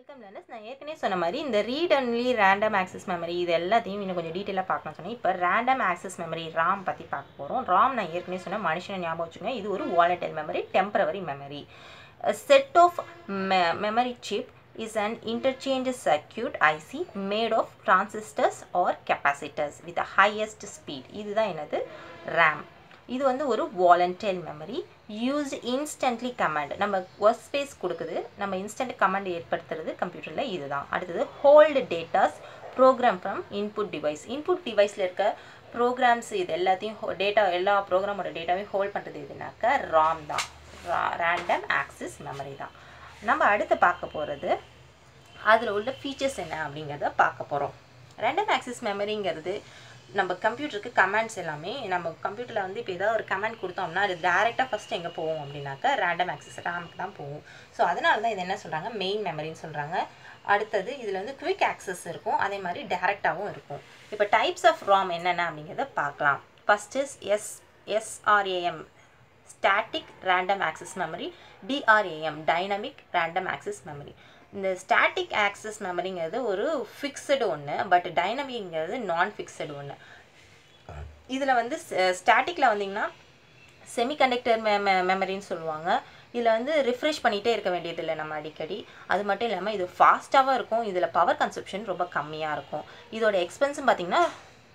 welcome learners நான் ஏற்கனவே சொன்ன மாதிரி இந்த read only random access memory இது எல்லாத்தையும் இன்னும் கொஞ்சம் டீட்டெயிலாக பார்க்கணும் சொன்னேன் இப்போ ரேண்டம் ஆக்சஸ் மெமரி ராம் பற்றி பார்க்க போகிறோம் ராம் நான் ஏற்கனவே சொன்னேன் மனுஷனை ஞாபகம் வச்சுக்கோங்க இது ஒரு volatile memory temporary memory set of memory chip is an interchange circuit IC made of transistors or capacitors with the highest speed இதுதான் என்னது RAM இது வந்து ஒரு volatile memory used instantly command நம்ம ஒர்க் ஸ்பேஸ் கொடுக்குது நம்ம இன்ஸ்டன்ட் கமாண்ட் ஏற்படுத்துறது கம்ப்யூட்டரில் இதுதான் அடுத்தது hold datas program from input device input டிவைஸில் இருக்க ப்ரோக்ராம்ஸ் இது எல்லாத்தையும் டேட்டா எல்லா ப்ரோக்ராமோட டேட்டாவையும் ஹோல்ட் பண்ணுறது எதுனாக்கா ராம் தான் ரேண்டம் ஆக்சிஸ் மெமரி தான் நம்ம அடுத்து பார்க்க போகிறது அதில் உள்ள ஃபீச்சர்ஸ் என்ன அப்படிங்கிறத பார்க்க போகிறோம் ரேண்டம் ஆக்சிஸ் மெமரிங்கிறது நம்ம கம்ப்யூட்டருக்கு கமெண்ட்ஸ் எல்லாமே நம்ம கம்ப்யூட்டரில் வந்து இப்போ ஏதாவது ஒரு கமெண்ட் கொடுத்தோம்னா அது டேரெக்டாக ஃபஸ்ட் எங்கே போகும் அப்படின்னாக்கா ரேண்டம் ஆக்சிஸ் ரேமுக்கு தான் போகும் ஸோ அதனால தான் இது என்ன சொல்கிறாங்க மெயின் மெமரின்னு சொல்கிறாங்க அடுத்தது இதில் வந்து குவிக் ஆக்சஸ் இருக்கும் அதே மாதிரி டேரெக்டாகவும் இருக்கும் இப்போ டைப்ஸ் ஆஃப் ராம் என்னென்ன அப்படிங்கிறத பார்க்கலாம் first is S SRAM static random access memory DRAM dynamic random access memory இந்த ஸ்டாட்டிக் ஆக்சஸ் மெமரிங்கிறது ஒரு ஃபிக்ஸடு ஒன்று பட் டைனமிக்ங்கிறது நான் ஃபிக்ஸடு ஒன்று இதில் வந்து ஸ்டாட்டிக்கில் வந்தீங்கன்னா செமிகண்டக்டர் மெ மெ மெமரின்னு சொல்லுவாங்க இதில் வந்து ரிஃப்ரெஷ் பண்ணிகிட்டே இருக்க வேண்டியதில்லை நம்ம அடிக்கடி அது மட்டும் இல்லாமல் இது ஃபாஸ்ட்டாகவும் இருக்கும் இதில் பவர் கன்சப்ஷன் ரொம்ப கம்மியாக இருக்கும் இதோட எக்ஸ்பென்ஸும் பார்த்திங்கன்னா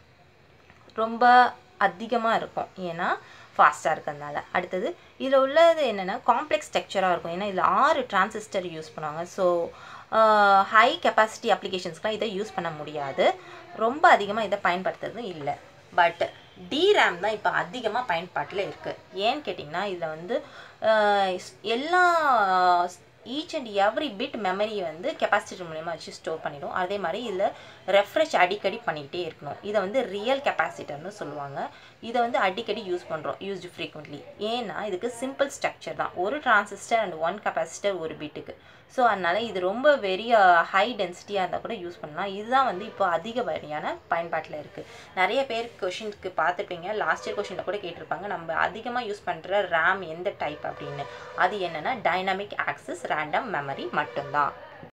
ரொம்ப அதிகமாக இருக்கும் ஏன்னா ஃபாஸ்ட்டாக இருக்கிறதுனால அடுத்தது இதில் உள்ளது என்னென்னா காம்ப்ளெக்ஸ் ஸ்ட்ரக்சராக இருக்கும் ஏன்னா இதில் ஆறு டிரான்சிஸ்டர் யூஸ் பண்ணுவாங்க ஸோ ஹை கெப்பாசிட்டி அப்ளிகேஷன்ஸ்க்குலாம் இதை யூஸ் பண்ண முடியாது ரொம்ப அதிகமாக இதை பயன்படுத்துறது இல்லை பட் டிரேம் தான் இப்போ அதிகமாக பயன்பாட்டில் இருக்குது ஏன்னு கேட்டிங்கன்னா இதில் வந்து எல்லா each and every bit memory வந்து கெப்பாசிட்டி மூலயமா வச்சு ஸ்டோர் பண்ணிடும் அதே மாதிரி இதில் ரெஃப்ரெஷ் அடிக்கடி பண்ணிக்கிட்டே இருக்கணும் இதை வந்து ரியல் கெப்பாசிட்டர்னு சொல்லுவாங்க இதை வந்து அடிக்கடி யூஸ் பண்ணுறோம் யூஸ்டு ஃப்ரீக்வெண்ட்லி ஏன்னா இதுக்கு சிம்பிள் ஸ்ட்ரக்சர் தான் ஒரு டிரான்சிஸ்டர் அண்ட் ஒன் கெப்பாசிட்டர் ஒரு பிட்டுக்கு ஸோ அதனால் இது ரொம்ப வெரி ஹை டென்சிட்டியாக இருந்தால் கூட யூஸ் பண்ணலாம் இதுதான் வந்து இப்போ அதிகப்படியான பயன்பாட்டில் இருக்குது நிறைய பேர் கொஷினுக்கு பார்த்துருப்பீங்க லாஸ்ட் இயர் கொஷினில் கூட கேட்டிருப்பாங்க நம்ம அதிகமாக யூஸ் பண்ணுற ரேம் எந்த டைப் அப்படின்னு அது என்னென்னா டைனமிக் ஆக்சஸ் ரேண்டம் மெமரி மட்டும்தான்